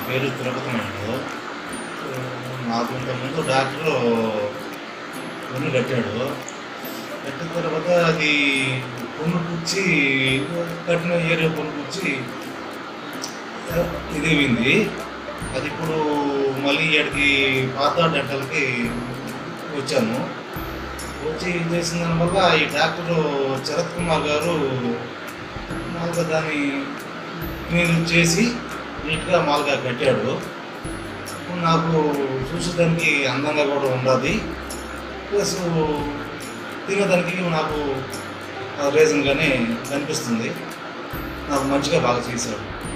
పేరు తిరుపతి నాయుడు నాకు ఇంతకుముందు డాక్టర్ పున్ను కట్టాడు కట్టిన తర్వాత అది పున్ను పుచ్చి కట్టిన ఏరియా పున్ను పుచ్చి ఇది అయింది అది ఇప్పుడు మళ్ళీ ఇక్కడికి పాత డెంటల్కి వచ్చాను వచ్చి ఇది చేసిన దానివల్ల ఈ డాక్టర్ శరత్ కుమార్ గారు మామూలుగా దాన్ని క్లీన్ చేసి నీట్గా మామూలుగా కట్టాడు ఇప్పుడు నాకు చూసేదానికి అందంగా కూడా ఉన్నది ప్లస్ తినేదానికి నాకు రీజన్గానే కనిపిస్తుంది నాకు మంచిగా బాగా చేశాడు